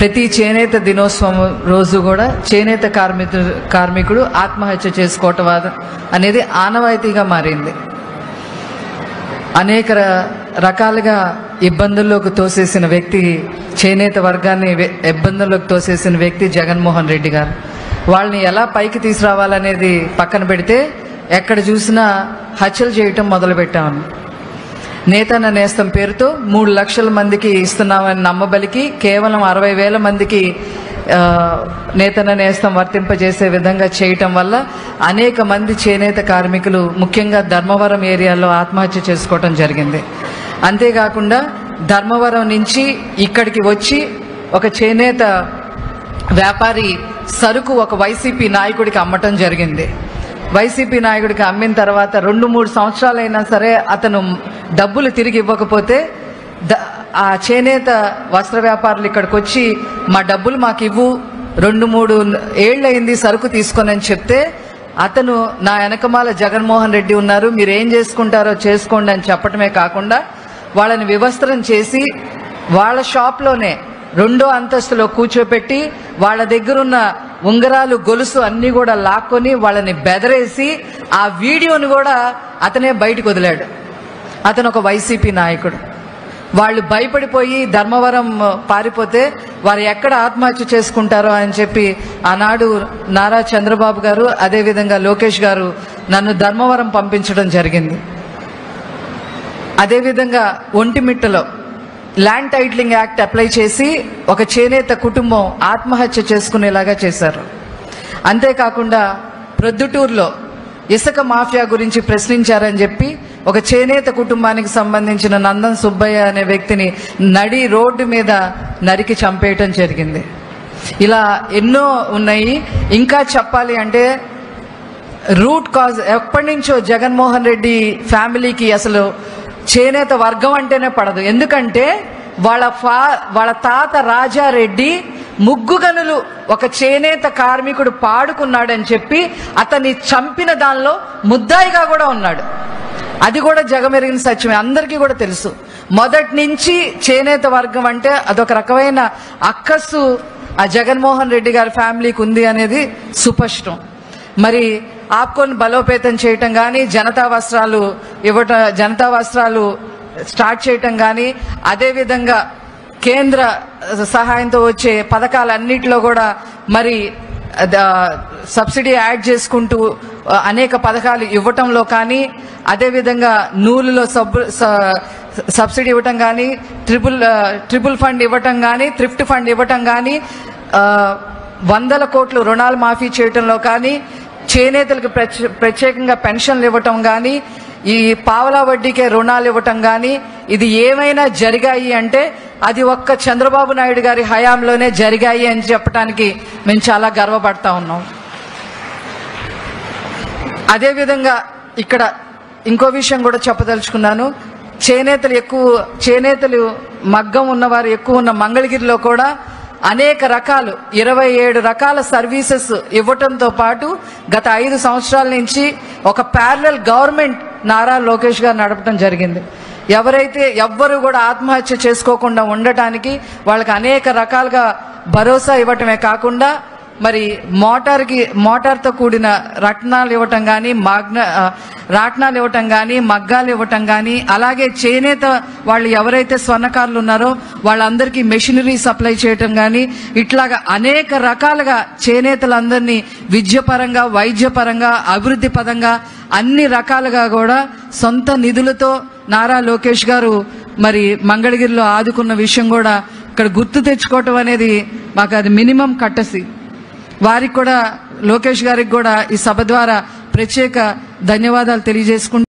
ప్రతి చేనేత దినోత్సవం రోజు కూడా చేనేత కార్మికుడు కార్మికుడు ఆత్మహత్య చేసుకోవటం వాద- అనేది ఆనవాయితీగా మారింది అనేక ర- రకాలుగా ఇబ్బందుల్లోకి తోసేసిన వ్యక్తి చేనేత వర్గాన్ని వె- ఇబ్బందుల్లోకి తోసేసిన వ్యక్తి జగన్మోహన్ రెడ్డి గారు వాళ్ళని ఎలా పైకి తీసుకురావాలనేది పక్కన పెడితే ఎక్కడ చూసినా హత్యలు చేయటం మొదలుపెట్టామని నేతన్న నేస్తం పేరుతో మూడు లక్షల మందికి ఇస్తున్నామని నమ్మబలికి కేవలం అరవై వేల మందికి ఆ, నేతన్న నేస్తం వర్తింపజేసే విధంగా చేయటం వల్ల అనేక మంది చేనేత కార్మికులు ముఖ్యంగా ధర్మవరం ఏరియాలో ఆత్మహత్య చేసుకోవటం జరిగింది అంతేకాకుండా ధర్మవరం నుంచి ఇక్కడికి వచ్చి ఒక చేనేత వ్యాపారి సరుకు ఒక వైసీపీ నాయకుడికి అమ్మటం జరిగింది వైసీపీ నాయకుడికి అమ్మిన తర్వాత రెండు మూడు సంవత్సరాలైనా సరే అతను డబ్బులు తిరిగి ఇవ్వకపోతే ద ఆ చేనేత వస్త్ర వ్యాపారులు ఇక్కడికి వచ్చి మా డబ్బులు మాకు ఇవ్వు రెండు మూడు ఏళ్ళయింది సరుకు తీసుకొని అని చెప్తే అతను నా వెనకమాల జగన్మోహన్ రెడ్డి ఉన్నారు మీరు ఏం చేసుకుంటారో చేసుకోండి అని చెప్పటమే కాకుండా వాళ్ళని వివస్త్రం చేసి వాళ్ళ షాప్లోనే రెండో అంతస్తులో కూర్చోపెట్టి వాళ్ళ దగ్గరున్న ఉంగరాలు గొలుసు అన్నీ కూడా లాక్కొని వాళ్ళని బెదరేసి ఆ వీడియోను కూడా అతనే బయటకు వదిలాడు అతను ఒక వైసీపీ నాయకుడు వాళ్ళు భయపడిపోయి ధర్మవరం పారిపోతే వారు ఎక్కడ ఆత్మహత్య చేసుకుంటారో అని చెప్పి ఆనాడు నారా చంద్రబాబు గారు అదేవిధంగా లోకేష్ గారు నన్ను ధర్మవరం పంపించడం జరిగింది అదేవిధంగా ఒంటిమిట్టలో ల్యాండ్ టైటిలింగ్ యాక్ట్ అప్లై చేసి ఒక చేనేత కుటుంబం ఆత్మహత్య చేసుకునేలాగా చేశారు అంతేకాకుండా ప్రొద్దుటూరులో ఇసుక మాఫియా గురించి ప్రశ్నించారని చెప్పి ఒక చేనేత కుటుంబానికి సంబంధించిన నందన్ సుబ్బయ్య అనే వ్యక్తిని నడి రోడ్డు మీద నరికి చంపేయటం జరిగింది ఇలా ఎన్నో ఉన్నాయి ఇంకా చెప్పాలి అంటే రూట్ కాజ్ ఎప్పటి నుంచో జగన్మోహన్ రెడ్డి ఫ్యామిలీకి అసలు చేనేత వర్గం అంటేనే పడదు ఎందుకంటే వాళ్ళ ఫా వాళ్ళ తాత రాజారెడ్డి ముగ్గు గనులు ఒక చేనేత కార్మికుడు పాడుకున్నాడని చెప్పి అతన్ని చంపిన దానిలో ముద్దాయిగా కూడా ఉన్నాడు అది కూడా జగమెరిగిన సత్యమే అందరికీ కూడా తెలుసు మొదటి నుంచి చేనేత వర్గం అంటే అదొక రకమైన అక్కస్సు ఆ జగన్మోహన్ రెడ్డి గారి ఫ్యామిలీకి ఉంది అనేది సుస్పష్టం మరి ఆప్కోని బలోపేతం చేయటం కానీ జనతా వస్త్రాలు ఇవ్వట జనతా వస్త్రాలు స్టార్ట్ చేయటం కానీ అదేవిధంగా కేంద్ర సహాయంతో వచ్చే పథకాలన్నిటిలో కూడా మరి ద- సబ్సిడీ యాడ్ చేసుకుంటూ ఆ, అనేక పథకాలు ఇవ్వటంలో కానీ అదేవిధంగా నూలులో సబ్ స- సబ్సిడీ ఇవ్వటం కానీ ట్రిపుల్ ఆ, ట్రిపుల్ ఫండ్ ఇవ్వటం కానీ థ్రిఫ్ట్ ఫండ్ ఇవ్వటం కానీ ఆ, వందల కోట్లు రుణాలు మాఫీ చేయటంలో కానీ చేనేతలకు ప్రత్యే- ప్రత్యేకంగా పెన్షన్లు ఇవ్వటం కానీ ఈ పావలా వడ్డీకే రుణాలు ఇవ్వటం కానీ ఇది ఏమైనా జరిగాయి అంటే అది ఒక్క చంద్రబాబు నాయుడు గారి హయాంలోనే జరిగాయి అని చెప్పడానికి మేము చాలా గర్వపడతా ఉన్నాం అదేవిధంగా ఇక్కడ ఇంకో విషయం కూడా చెప్పదలుచుకున్నాను చేనేతలు ఎక్కువ చేనేతలు మగ్గం ఉన్నవారు ఎక్కువ ఉన్న మంగళగిరిలో కూడా అనేక రకాలు ఇరవై ఏడు రకాల సర్వీసెస్ ఇవ్వటంతో పాటు గత ఐదు సంవత్సరాల నుంచి ఒక ప్యారలల్ గవర్నమెంట్ నారా లోకేష్ గారు నడపడం జరిగింది ఎవరైతే ఎవ్వరు కూడా ఆత్మహత్య చేసుకోకుండా ఉండటానికి వాళ్ళకి అనేక రకాలుగా భరోసా ఇవ్వటమే కాకుండా మరి మోటార్కి మోటార్తో కూడిన రత్నాలు ఇవ్వటం కానీ మగ్న ఆ, రాట్నాలు ఇవ్వటం కానీ మగ్గాలు ఇవ్వటం కానీ అలాగే చేనేత వాళ్ళు ఎవరైతే స్వర్ణకారులు ఉన్నారో వాళ్ళందరికీ మెషినరీ సప్లై చేయటం కానీ ఇట్లాగా అనేక రకాలుగా చేనేతలందరినీ విద్యపరంగా వైద్యపరంగా అభివృద్ధి పరంగా అన్ని రకాలుగా కూడా సొంత నిధులతో నారా లోకేష్ గారు మరి మంగళగిరిలో ఆదుకున్న విషయం కూడా ఇక్కడ గుర్తు తెచ్చుకోవటం అనేది మాకు అది మినిమం కట్టసి వారికి కూడా లోకేష్ గారికి కూడా ఈ సభ ద్వారా ప్రత్యేక ధన్యవాదాలు తెలియజేసుకుంటూ